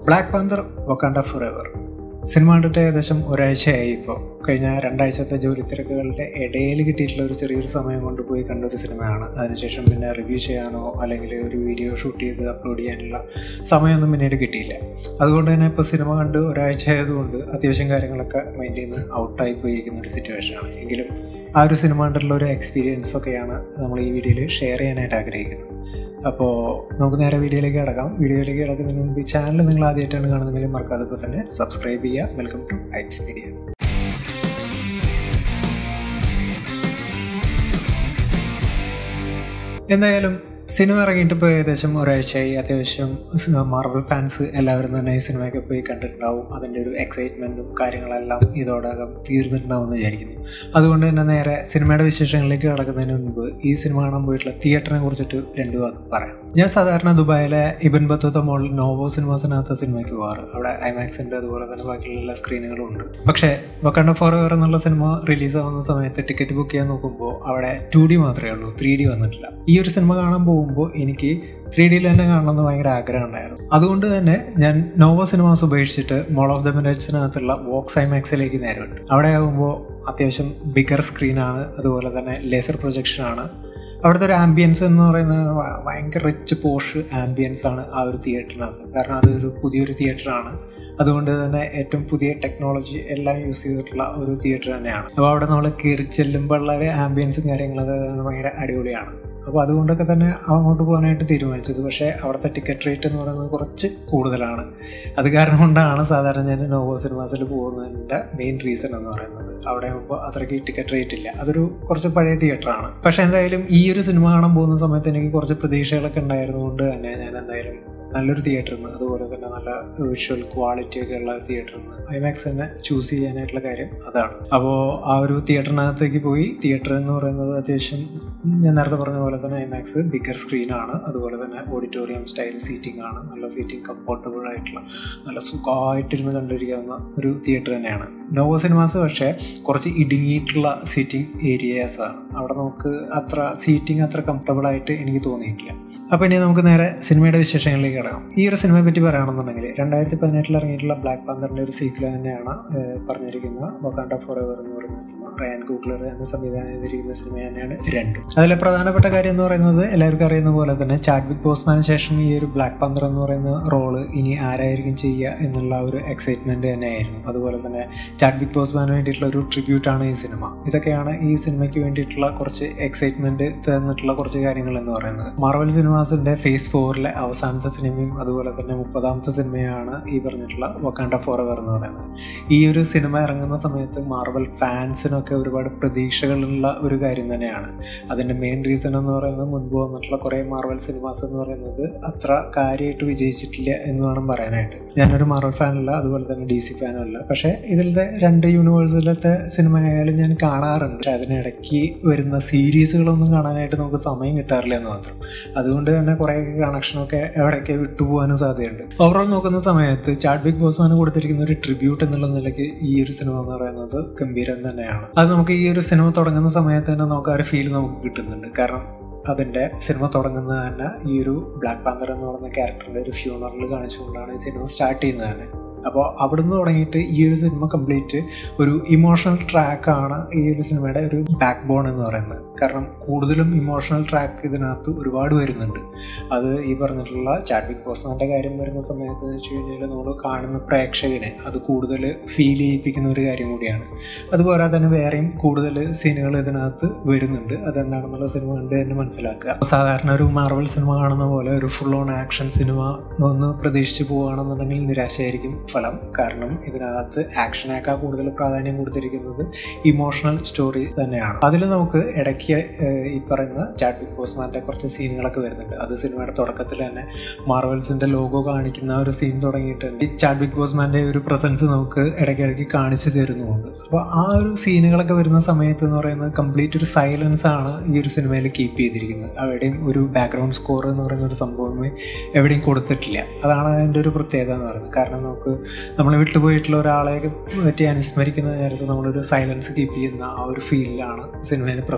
black Panther Wakanda Forever എവർ സിനിമ കണ്ടിട്ട് ഏകദേശം ഒരാഴ്ചയായി ഇപ്പോൾ കഴിഞ്ഞ രണ്ടാഴ്ചത്തെ ജോലി തിരക്കുകളുടെ ഇടയിൽ കിട്ടിയിട്ടുള്ള ഒരു ചെറിയൊരു സമയം കൊണ്ട് പോയി കണ്ട ഒരു സിനിമയാണ് അതിനുശേഷം പിന്നെ റിവ്യൂ ചെയ്യാനോ അല്ലെങ്കിൽ ഒരു വീഡിയോ ഷൂട്ട് ചെയ്ത് അപ്ലോഡ് ചെയ്യാനുള്ള സമയമൊന്നും പിന്നീട് കിട്ടിയില്ല അതുകൊണ്ട് തന്നെ ഇപ്പോൾ സിനിമ കണ്ട് ഒരാഴ്ച ആയതുകൊണ്ട് അത്യാവശ്യം കാര്യങ്ങളൊക്കെ മൈൻഡിൽ നിന്ന് ഔട്ടായി പോയിരിക്കുന്ന ഒരു സിറ്റുവേഷനാണ് എങ്കിലും ആ ഒരു സിനിമ കണ്ടിട്ടുള്ള ഒരു എക്സ്പീരിയൻസ് ഒക്കെയാണ് നമ്മൾ ഈ വീഡിയോയിൽ ഷെയർ ചെയ്യാനായിട്ട് ആഗ്രഹിക്കുന്നത് അപ്പോൾ നമുക്ക് നേരെ വീഡിയോയിലേക്ക് കിടക്കാം വീഡിയോയിലേക്ക് കിടക്കുന്നതിന് മുമ്പ് ഈ ചാനൽ നിങ്ങൾ ആദ്യമായിട്ടാണ് കാണുന്നതെങ്കിൽ മറക്കാതെ ഇപ്പോൾ തന്നെ സബ്സ്ക്രൈബ് ചെയ്യുക വെൽക്കം ടു ഹൈറ്റ്സ് മീഡിയ എന്തായാലും സിനിമ ഇറങ്ങിയിട്ട് ഇപ്പോൾ ഏകദേശം ഒരാഴ്ചയായി അത്യാവശ്യം മാർവൽ ഫാൻസ് എല്ലാവരും തന്നെ ഈ സിനിമയൊക്കെ പോയി കണ്ടിട്ടുണ്ടാവും അതിൻ്റെ ഒരു എക്സൈറ്റ്മെൻറ്റും കാര്യങ്ങളെല്ലാം ഇതോടകം തീർന്നിട്ടുണ്ടാവും എന്ന് വിചാരിക്കുന്നു അതുകൊണ്ട് തന്നെ നേരെ സിനിമയുടെ വിശേഷങ്ങളിലേക്ക് കടക്കുന്നതിന് മുൻപ് ഈ സിനിമ കാണാൻ പോയിട്ടുള്ള തിയേറ്ററിനെ കുറിച്ചിട്ട് രണ്ട് വാക്ക് പറയാം ഞാൻ സാധാരണ ദുബായിലെ ഇബൻ ബത്തൂത്ത മോളിൽ നോവോ സിനിമാസിനകത്ത് സിനിമയ്ക്ക് പോകാറ് അവിടെ ഐമാക്സിൻ്റെ അതുപോലെ തന്നെ ബാക്കിയുള്ള എല്ലാ സ്ക്രീനുകളും ഉണ്ട് പക്ഷേ വക്കണ്ട ഫോർ എവർ എന്നുള്ള സിനിമ റിലീസ് ആവുന്ന സമയത്ത് ടിക്കറ്റ് ബുക്ക് ചെയ്യാൻ നോക്കുമ്പോൾ അവിടെ ടു ഡി മാത്രമേ ഉള്ളൂ ത്രീ ഡി വന്നിട്ടില്ല ഈ ഒരു സിനിമ കാണാൻ പോകുമ്പോൾ എനിക്ക് ത്രീ ഡിയിൽ തന്നെ കാണണമെന്ന് ഭയങ്കര ആഗ്രഹം ഉണ്ടായിരുന്നു അതുകൊണ്ട് തന്നെ ഞാൻ നോവോ സിനിമാസ് ഉപേക്ഷിച്ചിട്ട് മോൾ ഓഫ് ദ മിനറ്റ്സിനകത്തുള്ള വോക്സ് ഐമാക്സിലേക്ക് നേരെ വിട്ടു അവിടെ ആകുമ്പോൾ അത്യാവശ്യം ബിഗർ സ്ക്രീനാണ് അതുപോലെ തന്നെ ലേസർ പ്രൊജക്ഷനാണ് അവിടുത്തെ ഒരു ആംബിയൻസ് എന്ന് പറയുന്നത് ഭയങ്കര റിച്ച് പോഷ് ആംബിയൻസ് ആണ് ആ ഒരു തിയേറ്ററിനകത്ത് കാരണം അതൊരു പുതിയൊരു തിയേറ്ററാണ് അതുകൊണ്ട് തന്നെ ഏറ്റവും പുതിയ ടെക്നോളജി എല്ലാം യൂസ് ചെയ്തിട്ടുള്ള ഒരു തിയേറ്റർ തന്നെയാണ് അപ്പോൾ അവിടെ നമ്മൾ കയറി ചെല്ലുമ്പോഴുള്ള ഒരു ആംബിയൻസും കാര്യങ്ങളൊക്കെ ഭയങ്കര അടിപൊളിയാണ് അപ്പോൾ അതുകൊണ്ടൊക്കെ തന്നെ അങ്ങോട്ട് പോകാനായിട്ട് തീരുമാനിച്ചത് പക്ഷേ അവിടുത്തെ ടിക്കറ്റ് റേറ്റ് എന്ന് പറയുന്നത് കുറച്ച് കൂടുതലാണ് അത് കാരണം കൊണ്ടാണ് സാധാരണ ഞാൻ നോവോ സിനിമാസിൽ പോകുന്നതിൻ്റെ മെയിൻ റീസൺ എന്ന് പറയുന്നത് അവിടെ ആകുമ്പോൾ അത്രയ്ക്ക് ടിക്കറ്റ് റേറ്റ് ഇല്ല അതൊരു കുറച്ച് പഴയ തിയേറ്ററാണ് പക്ഷേ എന്തായാലും ഈ ഒരു സിനിമ കാണാൻ പോകുന്ന സമയത്ത് എനിക്ക് കുറച്ച് പ്രതീക്ഷകളൊക്കെ ഉണ്ടായിരുന്നുകൊണ്ട് തന്നെ ഞാൻ എന്തായാലും നല്ലൊരു തിയേറ്ററിൽ നിന്ന് അതുപോലെ തന്നെ നല്ല വിഷ്വൽ ക്വാളിറ്റി ഒക്കെ ഉള്ള ഒരു തിയേറ്ററിൽ നിന്ന് ഐമാക്സ് തന്നെ ചൂസ് ചെയ്യാനായിട്ടുള്ള കാര്യം അതാണ് അപ്പോൾ ആ ഒരു തിയേറ്ററിനകത്തേക്ക് പോയി തിയേറ്റർ എന്ന് പറയുന്നത് അത്യാവശ്യം ഞാൻ നേരത്തെ പറഞ്ഞ പോലെ തന്നെ ഐമാക്സ് ബിഗർ സ്ക്രീനാണ് അതുപോലെ തന്നെ ഓഡിറ്റോറിയം സ്റ്റൈൽ സീറ്റിംഗ് ആണ് നല്ല സീറ്റിംഗ് കംഫർട്ടബിൾ ആയിട്ടുള്ള നല്ല സുഖമായിട്ടിരുന്ന് കണ്ടിരിക്കാവുന്ന ഒരു തിയേറ്റർ തന്നെയാണ് നോവോ സിനിമാസ് പക്ഷേ കുറച്ച് ഇടുങ്ങിയിട്ടുള്ള സീറ്റിംഗ് ഏരിയാസ് ആണ് അവിടെ നമുക്ക് അത്ര സീറ്റിംഗ് അത്ര കംഫർട്ടബിൾ ആയിട്ട് എനിക്ക് തോന്നിയിട്ടില്ല അപ്പോൾ ഇനി നമുക്ക് നേരെ സിനിമയുടെ വിശേഷങ്ങളിലേക്ക് കിടക്കാം ഈ ഒരു സിനിമയെ പറ്റി പറയുകയാണെന്നുണ്ടെങ്കിൽ രണ്ടായിരത്തി പതിനെട്ടിൽ ഇറങ്ങിയിട്ടുള്ള ബ്ലാക്ക് പാന്തറിൻ്റെ ഒരു സീക്വൽ തന്നെയാണ് പറഞ്ഞിരിക്കുന്ന വക്കാണ്ട ഫോർ എവർ എന്ന് പറയുന്ന സിനിമ റയാൻ കൂക്ലർ എന്ന സംവിധാനം ചെയ്തിരിക്കുന്ന സിനിമ തന്നെയാണ് രണ്ടും അതിലെ പ്രധാനപ്പെട്ട കാര്യം എന്ന് പറയുന്നത് എല്ലാവർക്കും അറിയുന്ന പോലെ തന്നെ ചാഡ്വിക് ബോസ്മാന് ശേഷം ഈ ഒരു ബ്ലാക്ക് പാന്തർ എന്ന് പറയുന്ന റോള് ഇനി ആരായിരിക്കും ചെയ്യുക എന്നുള്ള ഒരു എക്സൈറ്റ്മെന്റ് തന്നെയായിരുന്നു അതുപോലെ തന്നെ ചാഡ്വിക് ബോസ്മാന് വേണ്ടിയിട്ടുള്ള ഒരു ട്രിബ്യൂട്ടാണ് ഈ സിനിമ ഇതൊക്കെയാണ് ഈ സിനിമയ്ക്ക് വേണ്ടിയിട്ടുള്ള കുറച്ച് എക്സൈറ്റ്മെന്റ് തന്നിട്ടുള്ള കുറച്ച് കാര്യങ്ങൾ എന്ന് പറയുന്നത് മാർവൽ സിനിമാസിന്റെ ഫേസ് ഫോറിലെ അവസാനത്തെ സിനിമയും അതുപോലെ തന്നെ മുപ്പതാമത്തെ സിനിമയാണ് ഈ പറഞ്ഞിട്ടുള്ള വക്കാണ്ട ഫോർ എവർ എന്ന് പറയുന്നത് ഈ ഒരു സിനിമ ഇറങ്ങുന്ന സമയത്ത് മാർവൽ ഫാൻസിനൊക്കെ ഒരുപാട് പ്രതീക്ഷകളുള്ള ഒരു കാര്യം തന്നെയാണ് അതിൻ്റെ മെയിൻ റീസൺ എന്ന് പറയുന്നത് മുൻപ് വന്നിട്ടുള്ള കുറേ മാർവൽ സിനിമാസ് എന്ന് പറയുന്നത് അത്ര കാര്യമായിട്ട് വിജയിച്ചിട്ടില്ല എന്ന് വേണം പറയാനായിട്ട് ഞാനൊരു മാർവൽ ഫാനല്ല അതുപോലെ തന്നെ ഡി സി ഫാനും അല്ല പക്ഷേ ഇതിലത്തെ രണ്ട് യൂണിവേഴ്സിലത്തെ സിനിമ ആയാലും ഞാൻ കാണാറുണ്ട് പക്ഷെ അതിനിടയ്ക്ക് വരുന്ന സീരീസുകളൊന്നും കാണാനായിട്ട് നമുക്ക് സമയം കിട്ടാറില്ല എന്ന് മാത്രം അതുകൊണ്ട് തന്നെ കുറേ കണക്ഷനൊക്കെ എവിടെയൊക്കെ വിട്ടുപോകാനും സാധ്യതയുണ്ട് ഓവറോൾ നോക്കുന്ന സമയത്ത് ചാഡ്വിക് ബോസ്മാന് കൊടുത്തിരിക്കുന്ന ഒരു ട്രിബ്യൂട്ട് എന്നുള്ള നിലയ്ക്ക് ഈ ഒരു സിനിമ എന്ന് പറയുന്നത് ഗംഭീരം തന്നെയാണ് അത് നമുക്ക് ഈ ഒരു സിനിമ തുടങ്ങുന്ന സമയത്ത് തന്നെ നമുക്ക് ആ ഒരു ഫീൽ നമുക്ക് കിട്ടുന്നുണ്ട് കാരണം അതിൻ്റെ സിനിമ തുടങ്ങുന്നത് തന്നെ ഈ ഒരു ബ്ലാക്ക് പാന്തർ എന്ന് പറയുന്ന ക്യാരക്ടറിൻ്റെ ഒരു ഫ്യൂണറിൽ കാണിച്ചുകൊണ്ടാണ് ഈ സിനിമ സ്റ്റാർട്ട് ചെയ്യുന്നത് തന്നെ അപ്പോൾ അവിടുന്ന് തുടങ്ങിയിട്ട് ഈ ഒരു സിനിമ കംപ്ലീറ്റ് ഒരു ഇമോഷണൽ ട്രാക്കാണ് ഈ ഒരു സിനിമയുടെ ഒരു ബാക്ക് ബോൺ എന്ന് പറയുന്നത് കാരണം കൂടുതലും ഇമോഷണൽ ട്രാക്ക് ഇതിനകത്ത് ഒരുപാട് വരുന്നുണ്ട് അത് ഈ പറഞ്ഞിട്ടുള്ള ചാഡ്വിക് ബോസ്മാൻ്റെ കാര്യം വരുന്ന സമയത്ത് എന്ന് വെച്ച് കഴിഞ്ഞാൽ നമ്മൾ കാണുന്ന പ്രേക്ഷകനെ അത് കൂടുതൽ ഫീൽ ചെയ്യിപ്പിക്കുന്ന ഒരു കാര്യം കൂടിയാണ് അതുപോലെ തന്നെ വേറെയും കൂടുതൽ സീനുകൾ ഇതിനകത്ത് വരുന്നുണ്ട് അതെന്താണെന്നുള്ള സിനിമ കണ്ട് തന്നെ മനസ്സിലാക്കുക സാധാരണ ഒരു മാർവൽ സിനിമ കാണുന്ന പോലെ ഒരു ഫുൾ ഓൺ ആക്ഷൻ സിനിമ ഒന്ന് പ്രതീക്ഷിച്ച് പോവുകയാണെന്നുണ്ടെങ്കിൽ നിരാശയായിരിക്കും ഫലം കാരണം ഇതിനകത്ത് ആക്ഷനേക്കാൾ കൂടുതൽ പ്രാധാന്യം കൊടുത്തിരിക്കുന്നത് ഇമോഷണൽ സ്റ്റോറി തന്നെയാണ് അതിൽ നമുക്ക് ഇടയ്ക്ക് ഈ പറയുന്ന ചാഡ്വിക് ബോസ്മാൻ്റെ കുറച്ച് സീനുകളൊക്കെ വരുന്നുണ്ട് അത് സിനിമയുടെ തുടക്കത്തിൽ തന്നെ മാർവൽസിൻ്റെ ലോഗോ കാണിക്കുന്ന ഒരു സീൻ തുടങ്ങിയിട്ട് ഈ ചാഡ്വിക് ബോസ്മാൻ്റെ ഒരു പ്രസൻസ് നമുക്ക് ഇടയ്ക്കിടയ്ക്ക് കാണിച്ചു തരുന്നുമുണ്ട് അപ്പോൾ ആ ഒരു സീനുകളൊക്കെ വരുന്ന സമയത്ത് എന്ന് പറയുന്നത് കംപ്ലീറ്റ് ഒരു സൈലൻസ് ആണ് ഈ ഒരു സിനിമയിൽ കീപ്പ് ചെയ്തിരിക്കുന്നത് എവിടെയും ഒരു ബാക്ക്ഗ്രൗണ്ട് സ്കോർ എന്ന് പറയുന്ന ഒരു സംഭവമേ എവിടെയും കൊടുത്തിട്ടില്ല അതാണ് അതിൻ്റെ ഒരു പ്രത്യേകത എന്ന് പറയുന്നത് കാരണം നമുക്ക് നമ്മൾ വിട്ടുപോയിട്ടുള്ള ഒരാളെ പറ്റി അനുസ്മരിക്കുന്ന നേരത്ത് നമ്മളൊരു സൈലൻസ് കീപ്പ് ചെയ്യുന്ന ആ ഒരു ഫീലിലാണ് സിനിമയിൽ പ്രസൻറ്റ് ചെയ്തിരിക്കുന്നത്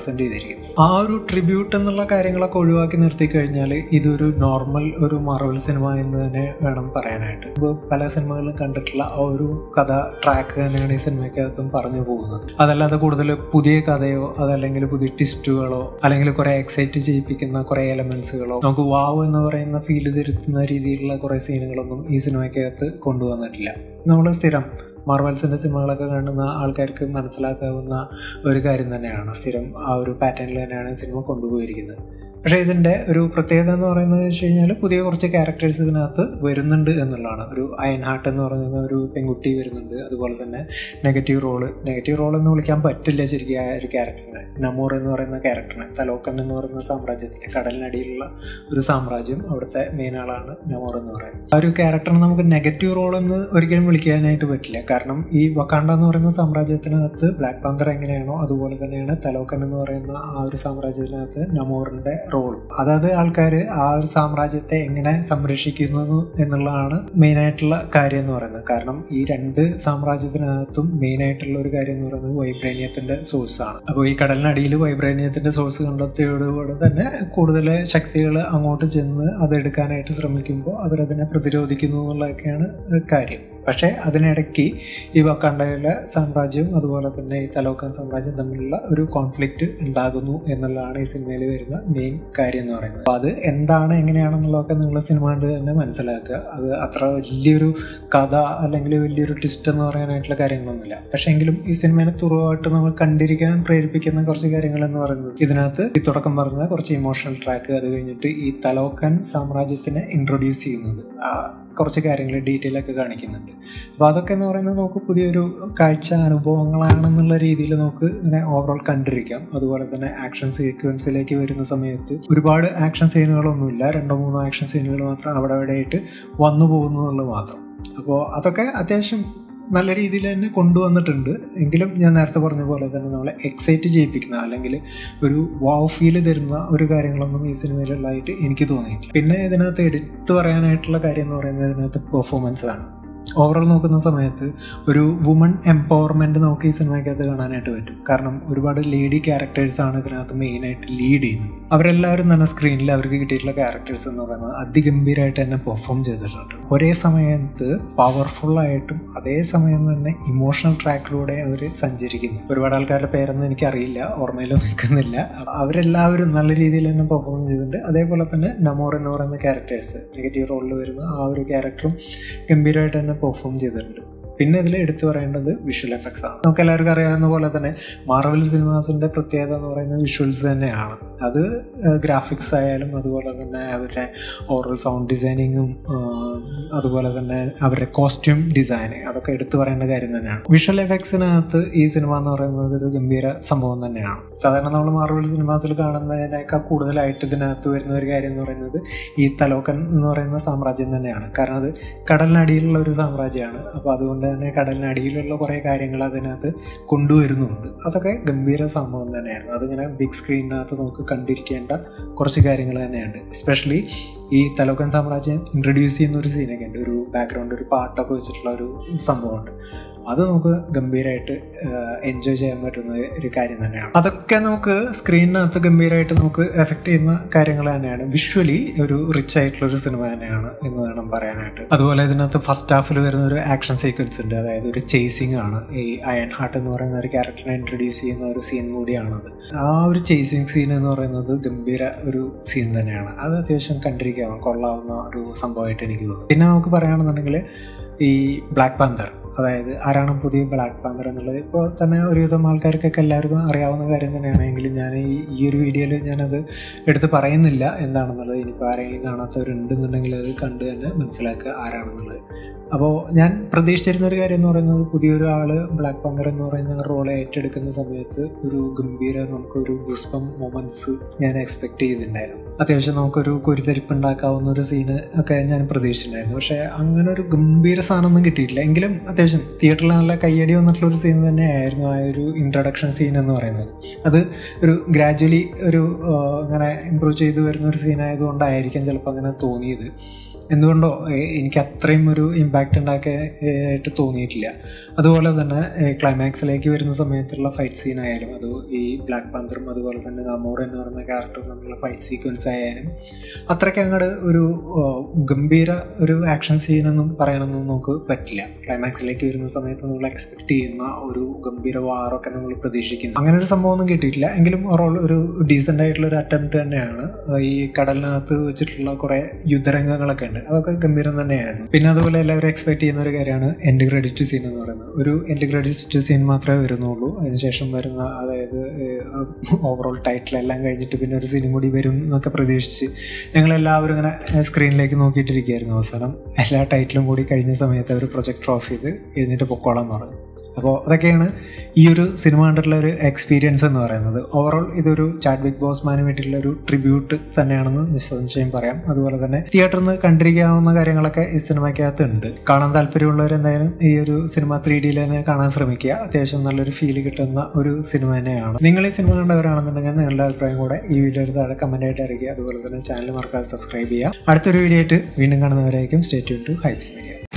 ചെയ്തിരിക്കുന്നത് ആ ഒരു ട്രിബ്യൂട്ട് എന്നുള്ള കാര്യങ്ങളൊക്കെ ഒഴിവാക്കി നിർത്തി കഴിഞ്ഞാൽ ഇതൊരു നോർമൽ ഒരു മാർവൽ സിനിമ എന്ന് തന്നെ വേണം പറയാനായിട്ട് ഇപ്പോൾ പല സിനിമകളിലും കണ്ടിട്ടുള്ള ആ ഒരു കഥ ട്രാക്ക് തന്നെയാണ് ഈ സിനിമയ്ക്കകത്തും പറഞ്ഞു പോകുന്നത് അതല്ലാതെ കൂടുതൽ പുതിയ കഥയോ അതല്ലെങ്കിൽ പുതിയ ട്വിസ്റ്റുകളോ അല്ലെങ്കിൽ കുറെ എക്സൈറ്റ് ചെയ്യിപ്പിക്കുന്ന കുറെ എലമെന്റ്സുകളോ നമുക്ക് വാവ് എന്ന് പറയുന്ന ഫീൽ തിരുത്തുന്ന രീതിയിലുള്ള കുറെ സീനുകളൊന്നും ഈ സിനിമയ്ക്കകത്ത് കൊണ്ടുവന്നിട്ടില്ല നമ്മൾ സ്ഥിരം മാർവൽസിൻ്റെ സിനിമകളൊക്കെ കാണുന്ന ആൾക്കാർക്ക് മനസ്സിലാക്കാവുന്ന ഒരു കാര്യം തന്നെയാണ് സ്ഥിരം ആ ഒരു പാറ്റേണിൽ തന്നെയാണ് സിനിമ കൊണ്ടുപോയിരിക്കുന്നത് പക്ഷേ ഇതിൻ്റെ ഒരു പ്രത്യേകത എന്ന് പറയുന്നത് വെച്ച് കഴിഞ്ഞാൽ പുതിയ കുറച്ച് ക്യാരക്ടേഴ്സ് ഇതിനകത്ത് വരുന്നുണ്ട് എന്നുള്ളതാണ് ഒരു അയൻ ഹാർട്ട് എന്ന് പറയുന്ന ഒരു പെൺകുട്ടി വരുന്നുണ്ട് അതുപോലെ തന്നെ നെഗറ്റീവ് റോള് നെഗറ്റീവ് റോൾ എന്ന് വിളിക്കാൻ പറ്റില്ല ശരിക്കും ആ ഒരു ക്യാരക്ടറിനെ നമൂർ എന്ന് പറയുന്ന ക്യാരക്ടറിനെ തലോക്കൻ എന്ന് പറയുന്ന സാമ്രാജ്യത്തിൻ്റെ കടലിനടിയിലുള്ള ഒരു സാമ്രാജ്യം അവിടുത്തെ മെയിൻ ആളാണ് നമൂർ എന്ന് പറയുന്നത് ആ ഒരു ക്യാരക്ടറിനെ നമുക്ക് നെഗറ്റീവ് റോൾ എന്ന് ഒരിക്കലും വിളിക്കാനായിട്ട് പറ്റില്ല കാരണം ഈ വക്കാണ്ട എന്ന് പറയുന്ന സാമ്രാജ്യത്തിനകത്ത് ബ്ലാക്ക് പാന്തർ എങ്ങനെയാണോ അതുപോലെ തന്നെയാണ് തലോക്കൻ എന്ന് പറയുന്ന ആ ഒരു സാമ്രാജ്യത്തിനകത്ത് നമൂറിന്റെ റോളും അതായത് ആൾക്കാർ ആ ഒരു സാമ്രാജ്യത്തെ എങ്ങനെ സംരക്ഷിക്കുന്നു എന്നുള്ളതാണ് മെയിൻ ആയിട്ടുള്ള കാര്യം എന്ന് പറയുന്നത് കാരണം ഈ രണ്ട് സാമ്രാജ്യത്തിനകത്തും മെയിൻ ആയിട്ടുള്ള ഒരു കാര്യം എന്ന് പറയുന്നത് വൈബ്രേനിയത്തിന്റെ സോഴ്സ് ആണ് അപ്പോൾ ഈ കടലിനടിയിൽ വൈബ്രേനിയത്തിന്റെ സോഴ്സ് കണ്ടെത്തിയതോടുകൂടെ തന്നെ കൂടുതൽ ശക്തികൾ അങ്ങോട്ട് ചെന്ന് അതെടുക്കാനായിട്ട് ശ്രമിക്കുമ്പോൾ അവരതിനെ പ്രതിരോധിക്കുന്നു എന്നുള്ളതൊക്കെയാണ് കാര്യം പക്ഷേ അതിനിടയ്ക്ക് ഈ വക്കാണ്ടയിലെ സാമ്രാജ്യവും അതുപോലെ തന്നെ ഈ തലോക്കൻ സാമ്രാജ്യം തമ്മിലുള്ള ഒരു കോൺഫ്ലിക്റ്റ് ഉണ്ടാകുന്നു എന്നുള്ളതാണ് ഈ സിനിമയിൽ വരുന്ന മെയിൻ കാര്യം എന്ന് പറയുന്നത് അപ്പോൾ അത് എന്താണ് എങ്ങനെയാണെന്നുള്ളതൊക്കെ നിങ്ങൾ സിനിമ കണ്ട് തന്നെ മനസ്സിലാക്കുക അത് അത്ര വലിയൊരു കഥ അല്ലെങ്കിൽ വലിയൊരു ട്വിസ്റ്റ് എന്ന് പറയാനായിട്ടുള്ള കാര്യങ്ങളൊന്നുമില്ല പക്ഷേ എങ്കിലും ഈ സിനിമയെ തുറവായിട്ട് നമ്മൾ കണ്ടിരിക്കാൻ പ്രേരിപ്പിക്കുന്ന കുറച്ച് കാര്യങ്ങൾ എന്ന് പറയുന്നത് ഇതിനകത്ത് ഈ തുടക്കം പറഞ്ഞ കുറച്ച് ഇമോഷണൽ ട്രാക്ക് അത് കഴിഞ്ഞിട്ട് ഈ തലോക്കൻ സാമ്രാജ്യത്തിനെ ഇൻട്രൊഡ്യൂസ് ചെയ്യുന്നത് കുറച്ച് കാര്യങ്ങൾ ഡീറ്റെയിൽ ഒക്കെ കാണിക്കുന്നുണ്ട് അപ്പോൾ അതൊക്കെ എന്ന് പറയുന്നത് നമുക്ക് പുതിയൊരു കാഴ്ച അനുഭവങ്ങളാണെന്നുള്ള രീതിയിൽ നമുക്ക് ഇങ്ങനെ ഓവറോൾ കണ്ടിരിക്കാം അതുപോലെ തന്നെ ആക്ഷൻ സീക്വൻസിലേക്ക് വരുന്ന സമയത്ത് ഒരുപാട് ആക്ഷൻ സീനുകളൊന്നുമില്ല രണ്ടോ മൂന്നോ ആക്ഷൻ സീനുകൾ മാത്രം അവിടെ അവിടെ ആയിട്ട് വന്നു പോകുന്നു എന്നുള്ളത് മാത്രം അപ്പോൾ അതൊക്കെ അത്യാവശ്യം നല്ല രീതിയിൽ തന്നെ കൊണ്ടുവന്നിട്ടുണ്ട് എങ്കിലും ഞാൻ നേരത്തെ പറഞ്ഞ പോലെ തന്നെ നമ്മളെ എക്സൈറ്റ് ചെയ്യിപ്പിക്കുന്ന അല്ലെങ്കിൽ ഒരു വാവ് ഫീൽ തരുന്ന ഒരു കാര്യങ്ങളൊന്നും ഈ സിനിമയിലുള്ളതായിട്ട് എനിക്ക് തോന്നിയിട്ടില്ല പിന്നെ ഇതിനകത്ത് എടുത്തു പറയാനായിട്ടുള്ള കാര്യം എന്ന് പറയുന്നത് ഇതിനകത്ത് പെർഫോമൻസ് ആണ് ഓവറോൾ നോക്കുന്ന സമയത്ത് ഒരു വുമൺ എംപവർമെൻറ്റ് നമുക്ക് ഈ സിനിമയ്ക്കകത്ത് കാണാനായിട്ട് പറ്റും കാരണം ഒരുപാട് ലേഡി ക്യാരക്ടേഴ്സാണ് ഇതിനകത്ത് മെയിനായിട്ട് ലീഡ് ചെയ്യുന്നത് അവരെല്ലാവരും തന്നെ സ്ക്രീനിൽ അവർക്ക് കിട്ടിയിട്ടുള്ള ക്യാരക്ടേഴ്സ് എന്ന് പറയുന്നത് അതിഗംഭീരമായിട്ട് തന്നെ പെർഫോം ചെയ്തിട്ടുണ്ട് ഒരേ സമയത്ത് പവർഫുള്ളായിട്ടും അതേ സമയം തന്നെ ഇമോഷണൽ ട്രാക്കിലൂടെ അവർ സഞ്ചരിക്കുന്നു ഒരുപാട് ആൾക്കാരുടെ പേരൊന്നും എനിക്കറിയില്ല ഓർമ്മയിൽ നിൽക്കുന്നില്ല അവരെല്ലാവരും നല്ല രീതിയിൽ തന്നെ പെർഫോം ചെയ്തിട്ടുണ്ട് അതേപോലെ തന്നെ നമോർ എന്ന് പറയുന്ന ക്യാരക്ടേഴ്സ് നെഗറ്റീവ് റോളിൽ വരുന്ന ആ ഒരു ക്യാരക്ടറും ഗംഭീരമായിട്ട് തന്നെ പെർഫോം ചെയ്തിട്ടുണ്ട് പിന്നെ ഇതിൽ എടുത്തു പറയേണ്ടത് വിഷ്വൽ എഫക്ട്സ് ആണ് നമുക്ക് എല്ലാവർക്കും അറിയാവുന്ന പോലെ തന്നെ മാർവൽ സിനിമാസിന്റെ പ്രത്യേകത എന്ന് പറയുന്നത് വിഷ്വൽസ് തന്നെയാണ് അത് ഗ്രാഫിക്സ് ആയാലും അതുപോലെ തന്നെ അവരുടെ ഓറൽ സൗണ്ട് ഡിസൈനിങ്ങും അതുപോലെ തന്നെ അവരുടെ കോസ്റ്റ്യൂം ഡിസൈൻ അതൊക്കെ എടുത്തു പറയേണ്ട കാര്യം തന്നെയാണ് വിഷ്വൽ എഫക്ട്സിനകത്ത് ഈ സിനിമ എന്ന് പറയുന്നത് ഒരു ഗംഭീര സംഭവം തന്നെയാണ് സാധാരണ നമ്മൾ മാർവൽ സിനിമാസിൽ കാണുന്നതിനേക്കാൾ കൂടുതലായിട്ട് ഇതിനകത്ത് വരുന്ന ഒരു കാര്യം എന്ന് പറയുന്നത് ഈ തലോക്കൻ എന്ന് പറയുന്ന സാമ്രാജ്യം തന്നെയാണ് കാരണം അത് കടലിനടിയിലുള്ള ഒരു സാമ്രാജ്യമാണ് അപ്പോൾ അതുകൊണ്ട് തന്നെ കടലിനടിയിലുള്ള കുറേ കാര്യങ്ങൾ അതിനകത്ത് കൊണ്ടുവരുന്നുണ്ട് അതൊക്കെ ഗംഭീര സംഭവം തന്നെയായിരുന്നു അതിങ്ങനെ ബിഗ് സ്ക്രീനിനകത്ത് നമുക്ക് കണ്ടിരിക്കേണ്ട കുറച്ച് കാര്യങ്ങൾ തന്നെയുണ്ട് എസ്പെഷ്യലി ഈ തലോക്കൻ സാമ്രാജ്യം ഇൻട്രൊഡ്യൂസ് ചെയ്യുന്ന ഒരു സീനൊക്കെ ഉണ്ട് ഒരു ബാക്ക്ഗ്രൗണ്ട് ഒരു പാട്ടൊക്കെ വെച്ചിട്ടുള്ള ഒരു സംഭവമുണ്ട് അത് നമുക്ക് ഗംഭീരമായിട്ട് എൻജോയ് ചെയ്യാൻ പറ്റുന്ന ഒരു കാര്യം തന്നെയാണ് അതൊക്കെ നമുക്ക് സ്ക്രീനിനകത്ത് ഗംഭീരമായിട്ട് നമുക്ക് എഫക്ട് ചെയ്യുന്ന കാര്യങ്ങൾ തന്നെയാണ് വിഷ്വലി ഒരു റിച്ച് ആയിട്ടുള്ള ഒരു സിനിമ തന്നെയാണ് എന്ന് വേണം പറയാനായിട്ട് അതുപോലെ ഇതിനകത്ത് ഫസ്റ്റ് ഹാഫിൽ വരുന്ന ഒരു ആക്ഷൻ സീക്വൻസ് ഉണ്ട് അതായത് ഒരു ചേസിങ് ആണ് ഈ അയൺ ഹാർട്ട് എന്ന് പറയുന്ന ഒരു ക്യാരക്ടറിനെ ഇൻട്രൊഡ്യൂസ് ചെയ്യുന്ന ഒരു സീൻ കൂടിയാണത് ആ ഒരു ചേസിങ് സീൻ എന്ന് പറയുന്നത് ഗംഭീര ഒരു സീൻ തന്നെയാണ് അത് അത്യാവശ്യം കണ്ടിരിക്കാൻ കൊള്ളാവുന്ന ഒരു സംഭവമായിട്ട് എനിക്ക് തോന്നുന്നു പിന്നെ നമുക്ക് പറയുകയാണെന്നുണ്ടെങ്കിൽ ഈ ബ്ലാക്ക് പാന്തർ അതായത് ആരാണ് പുതിയ ബ്ലാക്ക് പാന്തർ എന്നുള്ളത് ഇപ്പോൾ തന്നെ ഒരുവിധം ആൾക്കാർക്കൊക്കെ എല്ലാവർക്കും അറിയാവുന്ന കാര്യം തന്നെയാണ് എങ്കിലും ഞാൻ ഈ ഈ ഒരു വീഡിയോയിൽ ഞാനത് എടുത്ത് പറയുന്നില്ല എന്താണെന്നുള്ളത് ഇനിയിപ്പോൾ ആരെങ്കിലും കാണാത്തവരുണ്ടെന്നുണ്ടെങ്കിൽ അത് കണ്ട് തന്നെ മനസ്സിലാക്കുക ആരാണെന്നുള്ളത് അപ്പോൾ ഞാൻ പ്രതീക്ഷിച്ചിരുന്ന ഒരു കാര്യം എന്ന് പറയുന്നത് പുതിയൊരു ആൾ ബ്ലാക്ക് പാന്തർ എന്ന് പറയുന്ന റോൾ ഏറ്റെടുക്കുന്ന സമയത്ത് ഒരു ഗംഭീര നമുക്കൊരു ഗുസ്പം മൊമെൻറ്റ്സ് ഞാൻ എക്സ്പെക്ട് ചെയ്തിട്ടുണ്ടായിരുന്നു അത്യാവശ്യം നമുക്കൊരു കുരുതരിപ്പ് ഉണ്ടാക്കാവുന്ന ഒരു സീന് ഒക്കെ ഞാൻ പ്രതീക്ഷിച്ചിട്ടുണ്ടായിരുന്നു പക്ഷേ അങ്ങനെ ഒരു ഗംഭീര സാധനമൊന്നും കിട്ടിയിട്ടില്ല എങ്കിലും അത്യാവശ്യം തിയേറ്ററിൽ നല്ല കയ്യടി വന്നിട്ടുള്ള ഒരു സീൻ തന്നെയായിരുന്നു ആ ഒരു ഇൻട്രൊഡക്ഷൻ സീൻ എന്ന് പറയുന്നത് അത് ഒരു ഗ്രാജ്വലി ഒരു ഇങ്ങനെ ഇമ്പ്രൂവ് ചെയ്തു വരുന്ന ഒരു സീൻ ആയതുകൊണ്ടായിരിക്കാം ചിലപ്പോൾ അങ്ങനെ തോന്നിയത് എന്തുകൊണ്ടോ എ- എനിക്ക് അത്രയും ഒരു ഇമ്പാക്റ്റ് ഉണ്ടാക്കിയിട്ട് തോന്നിയിട്ടില്ല അതുപോലെ തന്നെ ക്ലൈമാക്സിലേക്ക് വരുന്ന സമയത്തുള്ള ഫൈറ്റ് സീൻ ആയാലും അത് ഈ ബ്ലാക്ക് പാന്തറും അതുപോലെ തന്നെ നമോർ എന്ന് പറയുന്ന ക്യാരക്ടർ തമ്മിലുള്ള ഫൈറ്റ് സീക്വൻസ് ആയാലും അത്രയ്ക്ക് അങ്ങോട്ട് ഒരു ആ, ഗംഭീര ഒരു ആക്ഷൻ സീനൊന്നും പറയാനൊന്നും നമുക്ക് പറ്റില്ല ക്ലൈമാക്സിലേക്ക് വരുന്ന സമയത്ത് നമ്മൾ എക്സ്പെക്ട് ചെയ്യുന്ന ഒരു ഗംഭീര വാറൊക്കെ നമ്മൾ പ്രതീക്ഷിക്കുന്നു അങ്ങനെ ഒരു സംഭവം ഒന്നും കിട്ടിയിട്ടില്ല എങ്കിലും ഓവറോൾ ഒരു ഡീസൻ്റ് ആയിട്ടുള്ള ഒരു അറ്റംപ്റ്റ് തന്നെയാണ് ആ, ഈ കടലിനകത്ത് വെച്ചിട്ടുള്ള കുറേ യുദ്ധരംഗങ്ങളൊക്കെ ഉണ്ട് അതൊക്കെ ഗംഭീരം തന്നെയായിരുന്നു പിന്നെ അതുപോലെ എല്ലാവരും എക്സ്പെക്ട് ചെയ്യുന്ന ഒരു കാര്യമാണ് എൻഡ് ക്രെഡിറ്റ് സീൻ എന്ന് പറയുന്നത് ഒരു എൻഡ് ക്രെഡിറ്റ് സീൻ മാത്രമേ വരുന്നുള്ളൂ അതിനുശേഷം വരുന്ന അതായത് ഓവറോൾ ടൈറ്റിൽ എല്ലാം കഴിഞ്ഞിട്ട് പിന്നെ ഒരു സീനും കൂടി വരും എന്നൊക്കെ പ്രതീക്ഷിച്ച് ഞങ്ങളെല്ലാവരും ഇങ്ങനെ സ്ക്രീനിലേക്ക് നോക്കിയിട്ടിരിക്കുകയായിരുന്നു അവസാനം എല്ലാ ടൈറ്റിലും കൂടി കഴിഞ്ഞ സമയത്ത് അവർ പ്രൊജക്ടർ ഓഫ് ചെയ്ത് എഴുന്നേറ്റ് പൊക്കോളാൻ പറഞ്ഞു അപ്പോൾ അതൊക്കെയാണ് ഈ ഒരു സിനിമ കണ്ടിട്ടുള്ള ഒരു എക്സ്പീരിയൻസ് എന്ന് പറയുന്നത് ഓവറോൾ ഇതൊരു ചാറ്റ് ബിഗ് ബോസ്മാന് വേണ്ടിയിട്ടുള്ള ഒരു ട്രിബ്യൂട്ട് തന്നെയാണെന്ന് നിസ്സംശയം പറയാം അതുപോലെ തന്നെ തിയേറ്ററിൽ നിന്ന് കണ്ടിരിക്കാവുന്ന കാര്യങ്ങളൊക്കെ ഈ സിനിമയ്ക്കകത്ത് ഉണ്ട് കാണാൻ താല്പര്യമുള്ളവർ എന്തായാലും ഈ ഒരു സിനിമ ത്രീ ഡിയിൽ തന്നെ കാണാൻ ശ്രമിക്കുക അത്യാവശ്യം നല്ലൊരു ഫീൽ കിട്ടുന്ന ഒരു സിനിമ തന്നെയാണ് നിങ്ങൾ ഈ സിനിമ കണ്ടവരാണെന്നുണ്ടെങ്കിൽ നിങ്ങളുടെ അഭിപ്രായം കൂടെ ഈ വീഡിയോയുടെ താഴെ കമന്റ് ആയിട്ട് അറിയിക്കുക അതുപോലെ തന്നെ ചാനൽ മറക്കാതെ സബ്സ്ക്രൈബ് ചെയ്യുക അടുത്തൊരു വീഡിയോ ആയിട്ട് വീണ്ടും കാണുന്നവരായിരിക്കും സ്റ്റേറ്റ് ടു ഹൈപ്സ് മീഡിയ